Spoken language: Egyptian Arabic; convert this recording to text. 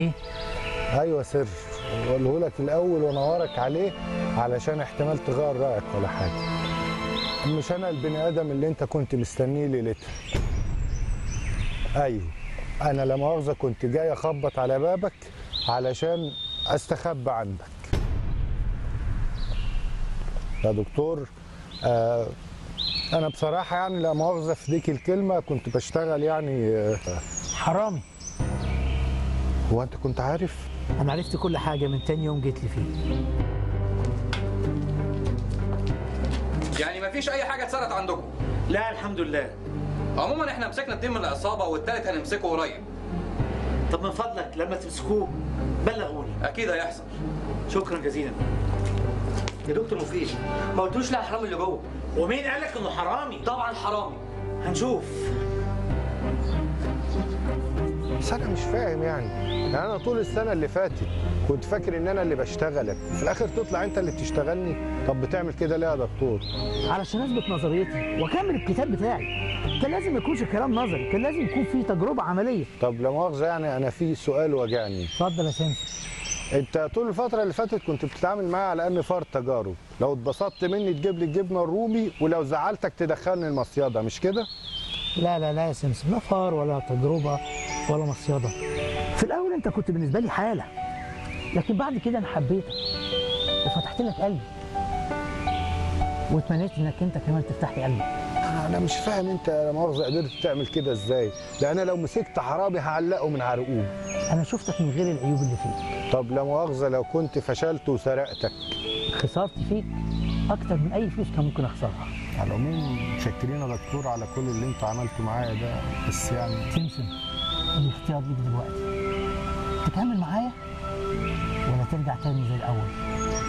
ايوه سر اقوله لك الاول وانورك عليه علشان احتمال تغير رايك ولا حاجه مش انا البني ادم اللي انت كنت مستنيه ليلتها ايوه انا لا مؤاخذه كنت جاي اخبط على بابك علشان استخبى عندك يا دكتور آه انا بصراحه يعني لا مؤاخذه في ديك الكلمه كنت بشتغل يعني آه حرامي هو انت كنت عارف انا عرفت كل حاجه من تاني يوم جيت لي فيه يعني مفيش اي حاجه اتسرقت عندكم لا الحمد لله عموما احنا مسكنا اتنين من العصابه والتالت هنمسكه قريب طب من فضلك لما تمسكوه بلغوني اكيد هيحصل شكرا جزيلا يا دكتور مفيد ما قلتوش لا حرام اللي جوه ومين قالك انه حرامي طبعا حرامي هنشوف بس انا مش فاهم يعني يعني انا طول السنه اللي فاتت كنت فاكر ان انا اللي بشتغلك في الاخر تطلع انت اللي بتشتغلني طب بتعمل كده ليه يا دكتور علشان اثبت نظريتي واكمل الكتاب بتاعي كان لازم ما يكونش كلام نظري كان لازم يكون فيه تجربه عمليه طب لا مؤاخذه يعني انا في سؤال واجعني اتفضل يا سمسم انت طول الفتره اللي فاتت كنت بتتعامل معايا على ان فار تجارب لو اتبسطت مني تجيب لي الجبنه الرومي ولو زعلتك تدخلني المصيده مش كده لا لا لا يا سمسم لا فار ولا تجربه ولا مصيده في الاول انت كنت بالنسبه لي حاله لكن بعد كده انا حبيتك وفتحت لك قلبي واتمنيت انك انت كمان تفتح لي قلبك انا مش فاهم انت لا مؤاخذه قدرت تعمل كده ازاي ده انا لو مسكت حرامي هعلقه من عرقوب انا شفتك من غير العيوب اللي فيك طب لا مؤاخذه لو كنت فشلت وسرقتك خسارتي فيك اكتر من اي فلوس كان ممكن اخسرها على العموم متشكرين يا دكتور على كل اللي انتوا عملتوا معايا ده بس يعني سمسم الاختيار ليك دلوقتي تكمل معايا ولا ترجع تاني زي الاول